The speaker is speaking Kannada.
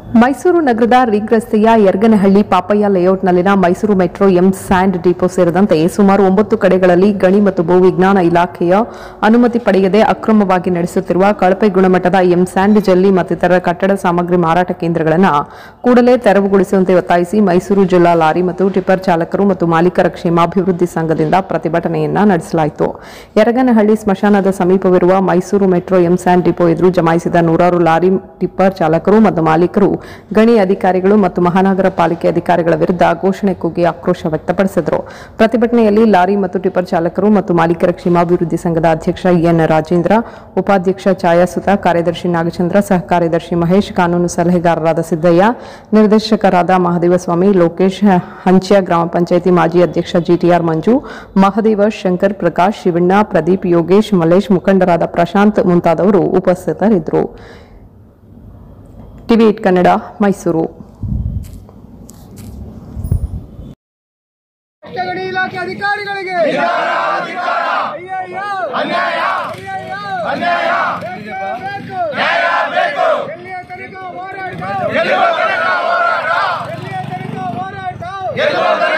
ಮೈಸೂರು ನಗರದ ರಿಂಗ್ ರಸ್ತೆಯ ಯರ್ಗನಹಳ್ಳಿ ಪಾಪಯ್ಯ ಲೇಔಟ್ನಲ್ಲಿನ Mysuru metro M sand depot ಸೇರಿದಂತೆ ಸುಮಾರು ಒಂಬತ್ತು ಕಡೆಗಳಲ್ಲಿ ಗಣಿ ಮತ್ತು ಭೂವಿಜ್ಞಾನ ಇಲಾಖೆಯ ಅನುಮತಿ ಪಡೆಯದೆ ಅಕ್ರಮವಾಗಿ ನಡೆಸುತ್ತಿರುವ ಕಳಪೆ ಗುಣಮಟ್ಟದ ಎಂ ಸ್ಯಾಂಡ್ ಜಲ್ಲಿ ಮತ್ತಿತರ ಕಟ್ಟಡ ಸಾಮಗ್ರಿ ಮಾರಾಟ ಕೇಂದ್ರಗಳನ್ನು ಕೂಡಲೇ ತೆರವುಗೊಳಿಸುವಂತೆ ಒತ್ತಾಯಿಸಿ ಮೈಸೂರು ಜಿಲ್ಲಾ ಲಾರಿ ಮತ್ತು ಟಿಪ್ಪರ್ ಚಾಲಕರು ಮತ್ತು ಮಾಲೀಕರ ಕ್ಷೇಮಾಭಿವೃದ್ಧಿ ಸಂಘದಿಂದ ಪ್ರತಿಭಟನೆಯನ್ನ ನಡೆಸಲಾಯಿತು ಯರಗನಹಳ್ಳಿ ಸ್ಮಶಾನದ ಸಮೀಪವಿರುವ Mysuru metro M sand depot ಎದುರು ಜಮಾಯಿಸಿದ ನೂರಾರು ಲಾರಿ ಟಿಪ್ಪರ್ ಚಾಲಕರು ಮತ್ತು ಮಾಲೀಕರು ಗಣಿ ಅಧಿಕಾರಿಗಳು ಮತ್ತು ಮಹಾನಗರ ಪಾಲಿಕೆ ಅಧಿಕಾರಿಗಳ ವಿರುದ್ಧ ಘೋಷಣೆ ಕೂಗಿ ಆಕ್ರೋಶ ವ್ಯಕ್ತಪಡಿಸಿದರು ಪ್ರತಿಭಟನೆಯಲ್ಲಿ ಲಾರಿ ಮತ್ತು ಟಿಪ್ಪರ್ ಚಾಲಕರು ಮತ್ತು ಮಾಲೀಕರ ಕ್ಷೇಮಾಭಿವೃದ್ಧಿ ಸಂಘದ ಅಧ್ಯಕ್ಷ ಎನ್ ರಾಜೇಂದ್ರ ಉಪಾಧ್ಯಕ್ಷ ಛಾಯಾಸುತ ಕಾರ್ಯದರ್ಶಿ ನಾಗಚಂದ್ರ ಸಹ ಕಾರ್ಯದರ್ಶಿ ಮಹೇಶ್ ಕಾನೂನು ಸಲಹೆಗಾರರಾದ ಸಿದ್ದಯ್ಯ ನಿರ್ದೇಶಕರಾದ ಮಹದೇವಸ್ವಾಮಿ ಲೋಕೇಶ್ ಹಂಚ್ಯ ಗ್ರಾಮ ಪಂಚಾಯಿತಿ ಮಾಜಿ ಅಧ್ಯಕ್ಷ ಜಿಟಿಆರ್ ಮಂಜು ಮಹದೇವ ಶಂಕರ್ ಪ್ರಕಾಶ್ ಶಿವಣ್ಣ ಪ್ರದೀಪ್ ಯೋಗೇಶ್ ಮಲೇಶ್ ಮುಖಂಡರಾದ ಪ್ರಶಾಂತ್ ಮುಂತಾದವರು ಉಪಸ್ಥಿತರಿದ್ದರು ಟಿವಿ ಇಟ್ ಕನ್ನಡ ಮೈಸೂರು ಗಣಿ ಇಲಾಖೆ ಅಧಿಕಾರಿಗಳಿಗೆ ಅಯ್ಯಯ್ಯೋ! ಅಯ್ಯಯ್ಯೋ! ಬೇಕು, ಬೇಕು. ಎಲ್ಲಿಯ ತನಕ ಹೋರಾಟ ಎಲ್ಲಿಯ ತನಕ ಹೋರಾಟ